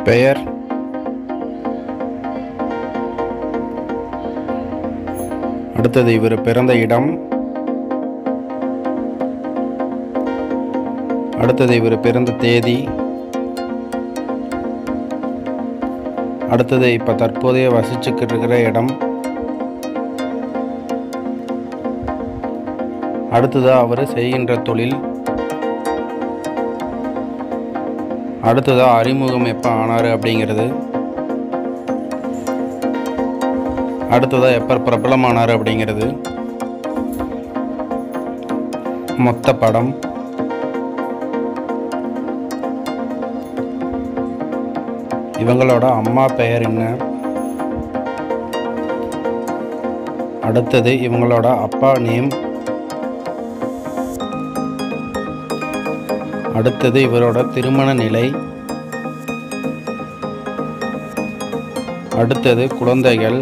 பெயர் அடுத்தது இவர் பிறந்த இடம் அடுத்தது இவர் பிறந்த தேதி அடுத்தது இப்போ தற்போதைய வசிச்சுக்கிட்டு இருக்கிற இடம் அடுத்ததாக அவர் செய்கின்ற தொழில் அடுத்ததாக அறிமுகம் எப்போ ஆனார் அப்படிங்கிறது அடுத்ததாக எப்போ பிரபலமானார் அப்படிங்கிறது மொத்த படம் இவங்களோட அம்மா பெயர் என்ன அடுத்தது இவங்களோட அப்பா நேம் அடுத்தது இவரோட திருமண நிலை அடுத்தது குழந்தைகள்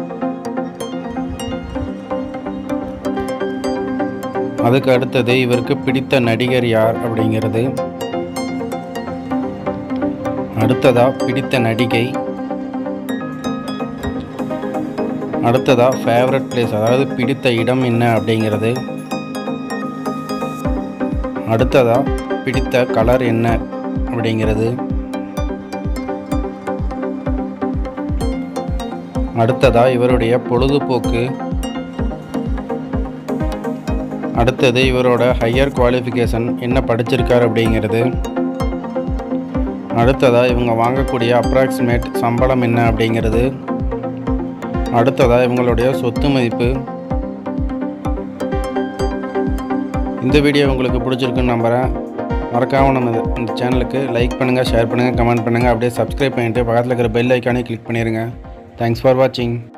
அதுக்கு அடுத்தது இவருக்கு பிடித்த நடிகர் யார் அப்படிங்கிறது அடுத்ததா பிடித்த நடிகை அடுத்ததா ஃபேவரட் பிளேஸ் அதாவது பிடித்த இடம் என்ன அப்படிங்கிறது அடுத்ததா பிடித்த கலர் என்ன அப்படிங்கிறது அடுத்ததா இவருடைய பொழுதுபோக்கு அடுத்தது இவரோட ஹையர் குவாலிஃபிகேஷன் என்ன படிச்சிருக்கார் அப்படிங்கிறது அடுத்ததாக இவங்க வாங்கக்கூடிய அப்ராக்சிமேட் சம்பளம் என்ன அப்படிங்கிறது அடுத்ததாக இவங்களுடைய சொத்து மதிப்பு இந்த வீடியோ உங்களுக்கு பிடிச்சிருக்குன்னு நம்புகிறேன் மறக்காமல் நம்ம இது- இந்த சேனலுக்கு லைக் பண்ணுங்கள் ஷேர் பண்ணுங்கள் கமெண்ட் பண்ணுங்கள் அப்படியே சப்ஸ்கிரைப் பண்ணிவிட்டு பக்கத்தில் இருக்கிற பெல் ஐக்கானே கிளிக் பண்ணிடுங்க தேங்க்ஸ் ஃபார் வாட்சிங்